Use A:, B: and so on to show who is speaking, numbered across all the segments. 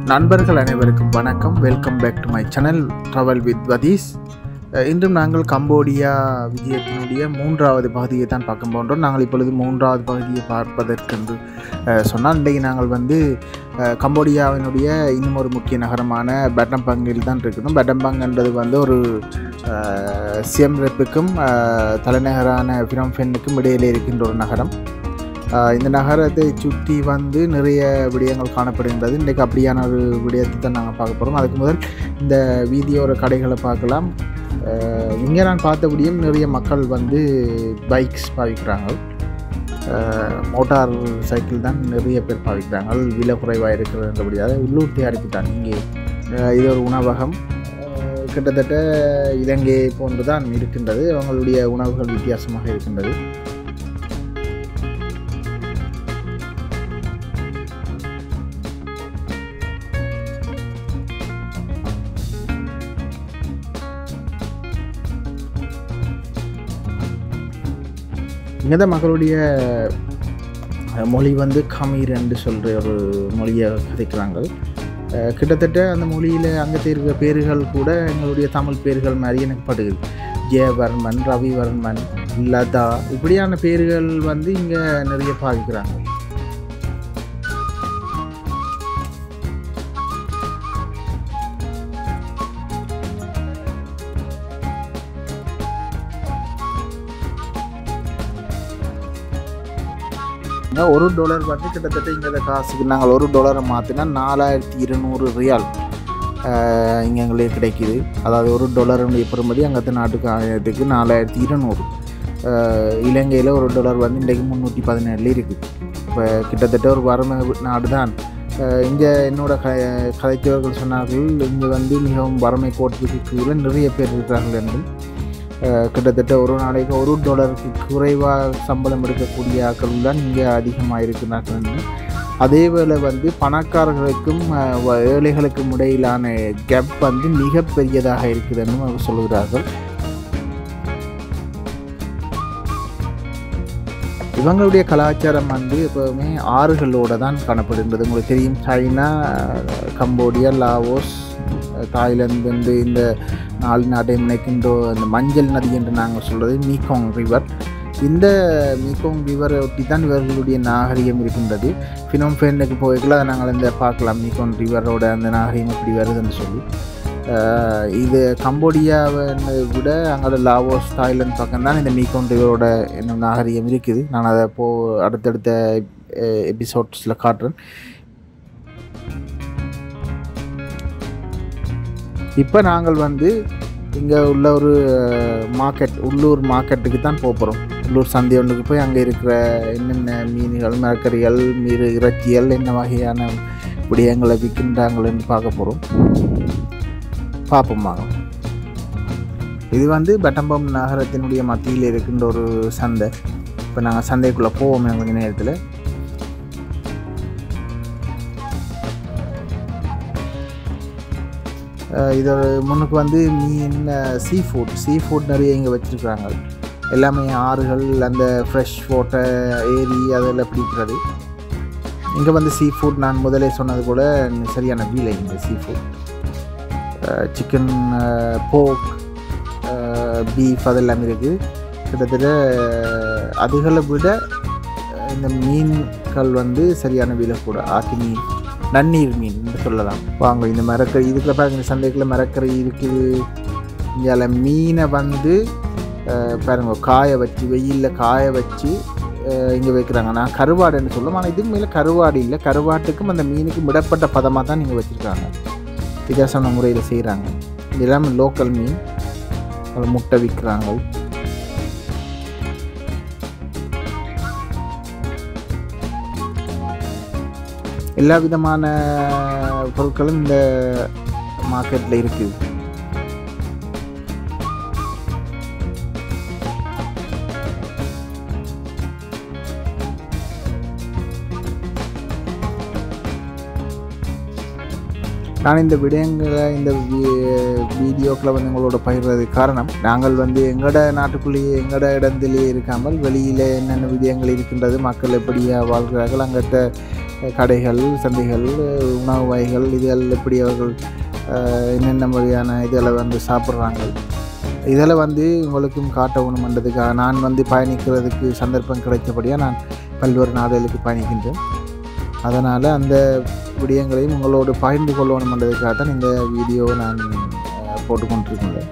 A: நண்பர்கள் அனைவருக்கும் வணக்கம் welcome back to my channel travel with Vathees ah இன்றும் நாங்கள் கம்போடியா விஜயத்தினுடைய மூன்றாவது பகுதியை தான் பார்க்க போன்றோம் நாங்கள் இப்பொழுது மூன்றாவது பகுதியை பார்ப்பதற்கென்று அஹ், சொன்னால் இன்றைக்கு நாங்கள் வந்து அஹ், கம்போடியாவினுடைய இன்னும் ஒரு முக்கிய நகரமான பெட்டம்பங்கில் தான் இருக்கிறோம் பெட்டம்பங் என்பது வந்து ஒரு அஹ், சியம் ரெப்புக்கும் அஹ், தலைநகரான ஃபினோஃபென்னுக்கும் இடையிலே இருக்கின்ற ஒரு நகரம் ஆஹ் இந்த நகரத்தை சுற்றி வந்து நிறைய விடயங்கள் காணப்படுகின்றது இன்றைக்கு அப்படியான ஒரு விடயத்தை தான் நாங்கள் பார்க்க போகிறோம் அதுக்கு முதல் இந்த வீதியோர கடைகளை பார்க்கலாம் இங்கே நான் பார்த்தபடியும் நிறைய மக்கள் வந்து பைக்ஸ் பாவிக்கிறாங்க ஆஹ் மோட்டார் சைக்கிள் தான் நிறைய பேர் பாவிக்கிறாங்க விலை குறைவாக இருக்கிறதுன்றபடியாக உள்ளூர் தயாரிப்பு தான் இங்கே ஆஹ் இது ஒரு உணவகம் ஆஹ் கிட்டத்தட்ட இலங்கை போன்று தான் இருக்கின்றது அவங்களுடைய உணவுகள் வித்தியாசமாக இருக்கின்றது இங்கே தான் மக்களுடைய அஹ், மொழி வந்து கமீர் என்று சொல்கிற ஒரு மொழியை கதைக்கிறாங்க அஹ், கிட்டத்தட்ட அந்த மொழியில் அங்கே இருக்கிற பேர்கள் கூட எங்களுடைய தமிழ் பேர்கள் மாதிரி எனக்கு படுகுது ஜெயவர்மன் ரவிவர்மன் லதா இப்படியான பேர்கள் வந்து இங்கே நிறைய பாதிக்கிறாங்க இங்க ஒரு டாலர் வந்து கிட்டத்தட்ட இங்கே காசுக்கு நாங்கள் ஒரு டாலரை மாற்றினா நாலாயிரத்தி இருநூறு ரியால் இங்கே எங்களுக்கு கிடைக்குது அதாவது ஒரு டாலருடைய பெறுமதி அங்கத்து நாட்டுக்கு ஆயிரத்துக்கு நாலாயிரத்தி இருநூறு இலங்கையில் ஒரு டாலர் வந்து இன்றைக்கு முந்நூற்றி பதினேழுல இருக்குது இப்போ கிட்டத்தட்ட ஒரு வறுமை நாடு தான் இங்கே என்னோட க கதைத்தவர்கள் சொன்னார்கள் இங்கே வந்து மிகவும் வறுமை கோட்டுக்கு கீழே நிறைய பேர் இருக்கிறார்கள் என்று அஹ் கிட்டத்தட்ட ஒரு நாளைக்கு ஒரு டாலருக்கு குறைவாக சம்பளம் எடுக்கக்கூடிய ஆட்கள் தான் இங்கே அதிகமாக இருக்கிறார்கள் அதே வேளை வந்து பணக்காரர்களுக்கும் அஹ், வ- ஏழைகளுக்கும் இடையிலான கேப் வந்து மிகப்பெரியதாக இருக்குதுன்னு அவங்க சொல்கிறார்கள் இவங்களுடைய கலாச்சாரம் வந்து எப்போவுமே ஆறுகளோட தான் காணப்படுகின்றது உங்களுக்கு தெரியும் சைனா அஹ், கம்போடியா லாவோஸ் அஹ், தாய்லாந்து வந்து இந்த நாலு நாட்டை இணைக்கின்ற அந்த மஞ்சள் நதி என்று நாங்கள் சொல்கிறது மீகோங் ரிவர் இந்த மீகோங் ரிவரை ஒட்டி தான் இவர்களுடைய நாகரிகம் இருக்கின்றது ஃபினோம்ஃபேனுக்கு போய்க்குள்ள அதை நாங்கள் இந்த பார்க்கலாம் மீகோங் ரிவரோட அந்த நாகரிகம் எப்படி வருதுன்னு சொல்லி அஹ் இது கம்போடியாவை விட அங்கே லாவோஸ் தாய்லாந்து பக்கம் தான் இந்த மீகோங் ரிவரோட இன்னும் நாகரிகம் இருக்குது நான் அதை போ அடுத்தடுத்த எபிசோட்ஸில் காட்டுறேன் இப்போ நாங்கள் வந்து இங்கே உள்ள ஒரு மார்க்கெட் உள்ளூர் மார்க்கெட்டுக்கு தான் போக போகிறோம் உள்ளூர் சந்தை ஒன்றுக்கு போய் அங்கே இருக்கிற என்னென்ன மீன்கள் மரக்கறிகள் மீறு இறைச்சிகள் என்ன வகையான விடயங்களை விற்கின்றாங்கள்னு பார்க்க போகிறோம் பார்ப்போம் வாங்க இது வந்து பெட்டம்பம் நகரத்தினுடைய மத்தியில் இருக்கின்ற ஒரு சந்தை இப்போ நாங்கள் சந்தைக்குள்ளே போவோம் கொஞ்ச நேரத்தில் அஹ் இதோட முன்னுக்கு வந்து மீன் சீ ஃபுட் சீ ஃபுட் நிறைய இங்கே வச்சுருக்குறாங்க எல்லாமே ஆறுகள் அந்த ஃப்ரெஷ் வாட்டர் ஏரி அதெல்லாம் பிடிக்கிறது இங்கே வந்து சீ ஃபுட் நான் முதலே சொன்னது போல் சரியான வீலை இங்கே sea food chicken pork beef அதெல்லாம் இருக்குது கிட்டத்தட்ட அதுகளை விட அஹ், இந்த மீன்கள் வந்து சரியான விலை கூட ஆத்தி மீன் நன்னீர் மீன் என்று சொல்லலாம் வாங்க இந்த மரக்கறி இதுக்குள்ள பாருங்க இந்த சந்தைக்குள்ள மரக்கறி இருக்குது இங்கே மீனை வந்து அஹ், பாருங்க காய வச்சு வெயிலில் காய வச்சு இங்கே வைக்கிறாங்க நான் கருவாடுன்னு சொல்லுவோம் ஆனால் இதுக்கு மேலே கருவாடு இல்லை கருவாட்டுக்கும் அந்த மீனுக்கும் விடப்பட்ட பதமாக தான் நீங்கள் வச்சுருக்காங்க வித்தியாசமான முறையில் செய்கிறாங்க இது எல்லாமே லோக்கல் மீன் அதில் முட்டை விற்கிறாங்க எல்லா விதமான பொருட்களும் இந்த மார்க்கெட்டில் இருக்குது நான் இந்த விடயங்களை இந்த வீ- வீடியோக்களை வந்து உங்களோட பகிர்றதுக்கு காரணம் நாங்கள் வந்து எங்களோட நாட்டுக்குள்ளேயே எங்களோட இடத்திலேயே இருக்காமல் வெளியில் என்னென்ன விடயங்கள் இருக்கின்றது மக்கள் எப்படியா வாழ்கிறார்கள் அங்கிட்ட கடைகள் சந்தைகள் உணவு வகைகள் இதுகள் எப்படி அவர்கள் அஹ், என்னென்ன வகையான இதில் வந்து சாப்பிட்றாங்க இதில் வந்து உங்களுக்கும் காட்ட வேணுமென்றதுக்காக நான் வந்து பயணிக்கிறதுக்கு சந்தர்ப்பம் கிடைத்தபடியாக நான் பல்வேறு நாடுகளுக்கு பயணிக்கின்றேன் அதனால் அந்த விடயங்களையும் உங்களோடு பகிர்ந்து கொள்ளணுமென்றதுக்காக தான் இந்த வீடியோவை நான் அஹ், போட்டுக்கொண்டிருக்கின்றேன்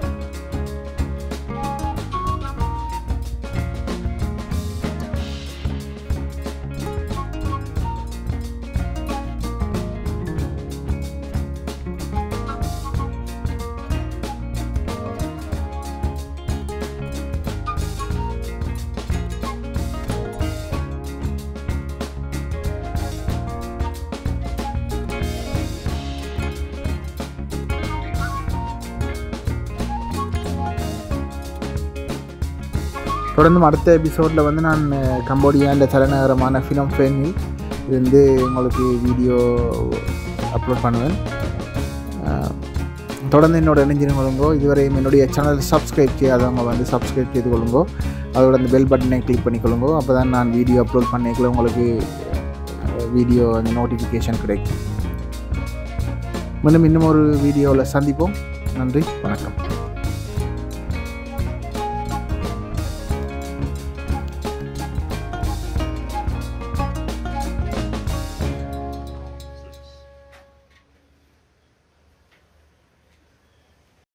A: தொடர்ந்து அடுத்த எபிசோடில் வந்து நான் அஹ், கம்போடியா இந்த தலைநகரமான ஃபினம் ஃபேனில் இருந்து உங்களுக்கு வீடியோ அப்லோட் பண்ணுவேன் அஹ், தொடர்ந்து என்னோட இணைஞ்சிருங்க கொள்ளுங்கோ இதுவரையும் என்னுடைய சேனல் சப்ஸ்கிரைப் செய்யாதவங்க வந்து சப்ஸ்கிரைப் செய்து கொள்ளுங்கோ அதோட அந்த பெல் பட்டனை கிளிக் பண்ணிக்கொள்ளுங்கோ அப்போ தான் நான் வீடியோ அப்லோட் பண்ணிக்கல உங்களுக்கு வீடியோ அந்த நோட்டிஃபிகேஷன் கிடைக்கும் மீண்டும் இன்னும் ஒரு வீடியோவில் சந்திப்போம் நன்றி வணக்கம்